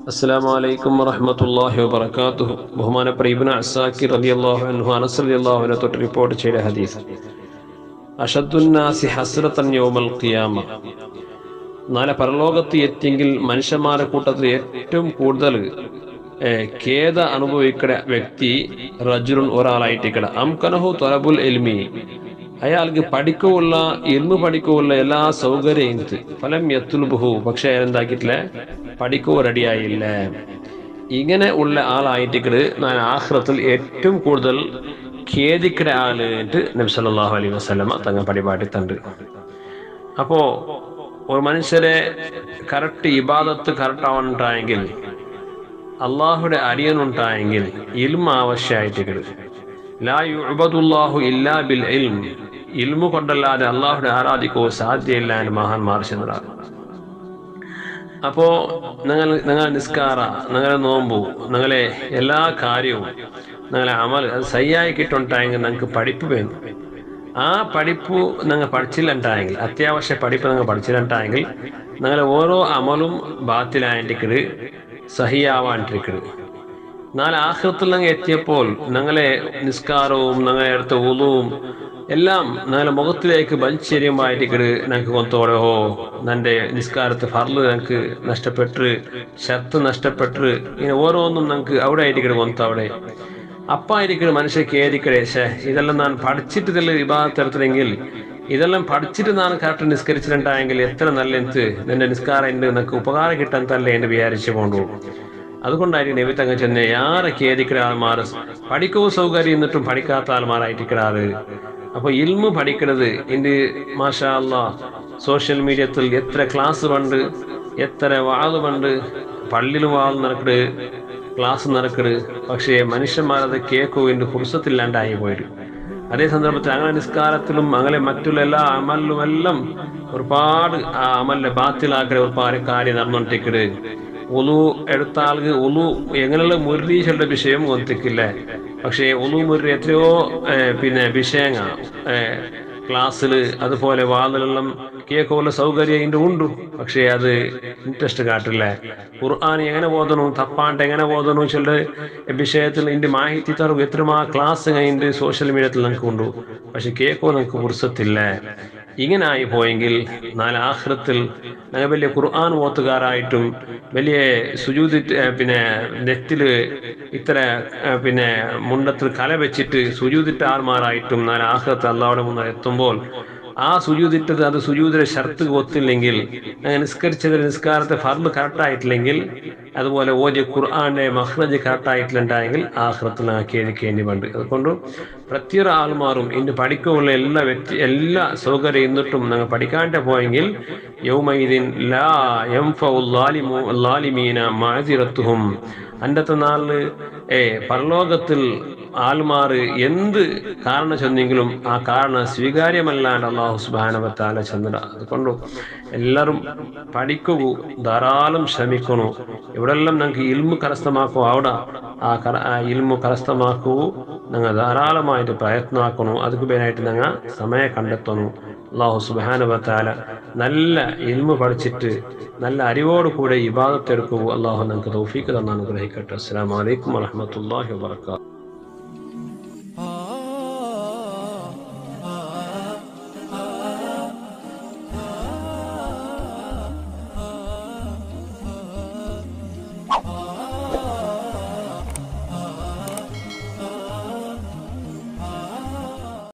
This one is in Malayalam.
അസ്സലാമു അലൈക്കും വറഹ്മത്തുള്ളാഹി വബറകാതുഹു ബഹുമാനപ്പെട്ട ഇബ്നു അസാക്കിർ റളിയല്ലാഹു അൻഹു അനസ് റളിയല്ലാഹു അൻഹു തൊട്ട് റിപ്പോർട്ട് ചെയ്ത ഹദീസ് അഷദ്ദുന്നാസി ഹസ്രത്തൻ യൗമൽ ഖിയാമ നാളെ പരലോകത്ത് എത്തിയെങ്കിൽ മനുഷ്യന്മാരുടെ കൂട്ടത്തിൽ ഏറ്റവും കൂടുതൽ ഏർ, ഖേദ അനുഭവിക്കുന്ന വ്യക്തി റജുലുൻ ഒരാളായിട്ടിക്കട അംകനഹു തൊലബുൽ എൽമി അയാൾക്ക് പഠിക്കുള്ള ഇൽമു പഠിക്കുള്ള എല്ലാ സൗകര്യം ഉണ്ട് ഫലം എത്തുലുബുഹു പക്ഷെ അയാൾ എന്താക്കിയിട്ടില്ല പഠിക്കോ റെഡിയായില്ല ഇങ്ങനെ ഉള്ള ആളായിട്ടിക്കട് ഞാൻ ആഹ്റത്തിൽ ഏറ്റവും കൂടുതൽ ഖേദിക്കുന്ന ആളായിട്ട് നബി സല്ലല്ലാഹു അലൈഹി വസല്ലമ തങ്ങ പരിപാടി തണ്ട് അപ്പോ ഒരു മനുഷ്യരെ കറക്റ്റ് ഇബാദത്ത് കറക്റ്റ് ആവണ്ടായെങ്കിൽ അള്ളാഹുടെ അരിയനുണ്ടായെങ്കിൽ ഇൽമ ആവശ്യമായിട്ട് ലാ യുഅബദുല്ലാഹു ഇല്ലാ ബിൽ ഇൽം ഇൽമു കൊണ്ടല്ലാതെ അള്ളാഹുടെ ആരാധിക്കോ സാധ്യമില്ല എന്ന് മഹാന്മാർ ചെന്നതാണ് അപ്പോ നിങ്ങൾ നിങ്ങൾ നിസ്കാര നിങ്ങളെ നോമ്പു നിങ്ങളെ എല്ലാ കാര്യവും നിങ്ങളെ അമൽ അത് സയ്യായി കിട്ടുണ്ടായെങ്കിൽ നിങ്ങൾക്ക് പഠിപ്പ് വേണം ആ പഠിപ്പ് നിങ്ങൾ പഠിച്ചില്ലുണ്ടായെങ്കിൽ അത്യാവശ്യ പഠിപ്പ് നിങ്ങൾ പഠിച്ചില്ലുണ്ടായെങ്കിൽ നിങ്ങളെ ഓരോ അമലും ബാത്തിലായിട്ടിക്കട് സഹിയാവാണ്ടിരിക്കട് നാല് ആഹൃത്തിൽ നിങ്ങൾ എത്തിയപ്പോൾ നിങ്ങളെ നിസ്കാരവും നിങ്ങളെ അടുത്ത ഉളുവും എല്ലാം നിങ്ങളെ മുഖത്തിലേക്ക് വലിച്ചെരിയുമായിട്ടിക്കട് ഞങ്ങൾക്ക് കൊത്തോടെ ഓ നിന്റെ നിസ്കാരത്ത് ഫർള് ഞങ്ങൾക്ക് നഷ്ടപ്പെട്ട് ഷർത്ത് നഷ്ടപ്പെട്ട് ഇങ്ങനെ ഓരോന്നും ഞങ്ങൾക്ക് അവിടെ ആയിട്ടിക്കട് കൊന്ത അവിടെ അപ്പായിരിക്കും മനുഷ്യക്ക് ഏതിക്കടേ ശേ ഇതെല്ലാം ഞാൻ പഠിച്ചിട്ട് ഇതിൽ വിഭാഗത്തെടുത്തില്ലെങ്കിൽ ഇതെല്ലാം പഠിച്ചിട്ട് ഞാൻ കറക്റ്റ് നിസ്കരിച്ചിട്ടുണ്ടായെങ്കിൽ എത്ര നല്ല എന്ത് നിന്റെ നിസ്കാരം ഉണ്ട് നിനക്ക് ഉപകാരം കിട്ടാൻ തന്നെ എന്ന് വിചാരിച്ചു കൊണ്ടു അതുകൊണ്ടായിരിക്കും നബി തങ്ങ ചെന്ന് യാറെ കേദിക്കുന്ന ആൾമാർ പഠിക്കവും സൗകര്യം എന്നിട്ടും പഠിക്കാത്ത ആൾമാരായിട്ടിരിക്കാറ് അപ്പൊ ഇൽമു പഠിക്കുന്നത് ഇന്ന് മാഷാ അല്ലാ സോഷ്യൽ മീഡിയത്തിൽ എത്ര ക്ലാസ് പണ്ട് എത്ര വാള് പണ്ട് പള്ളിയിൽ വാൾ നടക്കട് ക്ലാസ് നടക്കട് പക്ഷേ മനുഷ്യന്മാരത് കേക്കോ എന്ന് കുറിസത്തില്ലാണ്ടായി പോയിട്ട് അതേ സന്ദർഭത്തിൽ അങ്ങനെ നിസ്കാരത്തിലും അങ്ങനെ മറ്റുള്ള എല്ലാ അമലിലും എല്ലാം ഒരുപാട് ആ അമലിന്റെ ബാത്തിലാക്കുന്ന ഒരുപാട് കാര്യം നടന്നുകൊണ്ടിരിക്കട് ഉളു എടുത്ത ആൾക്ക് ഉളു എങ്ങനെയുള്ള മുരളീശയുടെ വിഷയം ഒന്നിക്കില്ല പക്ഷേ ഉളു മുരളി എത്രയോ ഏർ, പിന്നെ വിഷയങ്ങ ക്ലാസ്സിൽ അതുപോലെ വാതിലെല്ലാം കേൾക്കുള്ള സൗകര്യം ഇതിന്റെ ഉണ്ട് പക്ഷേ അത് ഇൻട്രസ്റ്റ് കാട്ടില്ല ഖുർആൻ എങ്ങനെ ഓതണു തപ്പാണ്ട് എങ്ങനെ ഓതണു ചില വിഷയത്തിൽ ഇതിന്റെ മാഹിതി തറവ് എത്രമാ ക്ലാസ് അതിന്റെ സോഷ്യൽ മീഡിയത്തിൽ നമുക്ക് ഉണ്ട് പക്ഷെ കേൾക്കോ നമുക്ക് പുറസത്തില്ല ഇങ്ങനെ ആയി പോയെങ്കിൽ നാല് ആഹ്രത്തിൽ ഞങ്ങൾ വലിയ ഖുർആൻ ഓത്തുകാരായിട്ടും വലിയ സുജൂതി ഏർ, പിന്നെ നെറ്റില് ഇത്ര ഏർ, പിന്നെ മുണ്ടത്തിൽ കല വെച്ചിട്ട് സുജൂതിട്ട ആൾമാരായിട്ടും നാല് ആഹ്രത്ത് അള്ളാവിടെ മുന്നിൽ എത്തുമ്പോൾ ആ സുജൂതിട്ടത് അത് സുജൂതിന്റെ ഷർത്ത് ഒത്തില്ലെങ്കിൽ അങ്ങനെ നിസ്കരിച്ചത് നിസ്കാരത്തെ ഫർദ് കറക്റ്റ് ആയിട്ടില്ലെങ്കിൽ അതുപോലെ ഓതിയ ഖുർആന്റെ മഹ്റജ് കറക്റ്റ് ആയിട്ടില്ലുണ്ടായെങ്കിൽ ആഹ്റത്തിൽ ആക്കിയിരിക്കേണ്ടി വേണ്ട അതുകൊണ്ട് പ്രത്യേക ആൾമാറും ഇന്ന് പഠിക്കുള്ള എല്ലാ വ്യക്തി എല്ലാ സൗകര്യം എന്നിട്ടും ഞങ്ങൾ പഠിക്കാണ്ട് പോയെങ്കിൽ യൗമൈദിൻ ലാ യംഫഉ ളാലിമു ളാലിമീന മാതിറത്തുഹും അന്നത്തെ നാളില് ഏ പരലോകത്തിൽ ആൽമാറ് എന്ത് കാരണം ചെന്നെങ്കിലും ആ കാരണം സ്വീകാര്യമല്ലാണ്ട് അള്ളാഹു സുബാനവത്താല ചെന്നിട അതുകൊണ്ട് എല്ലാവരും പഠിക്കൂ ധാരാളം ശ്രമിക്കണു എവിടെല്ലാം ഞങ്ങൾക്ക് ഇൽമു കരസ്ഥമാക്കൂ അവിടെ ആ കര ആ ഇൽമു കരസ്ഥമാക്കൂ ഞങ്ങൾ ധാരാളമായിട്ട് പ്രയത്നമാക്കണു അതുക്ക് പേരായിട്ട് ഞങ്ങൾ സമയം കണ്ടെത്തണു അള്ളാഹു സുബാനുബത്താല നല്ല ഇൽമു പഠിച്ചിട്ട് നല്ല അറിവോട് കൂടെ ഇബാദത്തെടുക്കൂ അള്ളാഹു ഞങ്ങൾക്ക് തൗഫീക്ക് തന്നാണ് ഗ്രഹിക്കട്ടെ അസ്സാം വലൈക്കും വാഹമത്തല്ലാഹി വാത്തു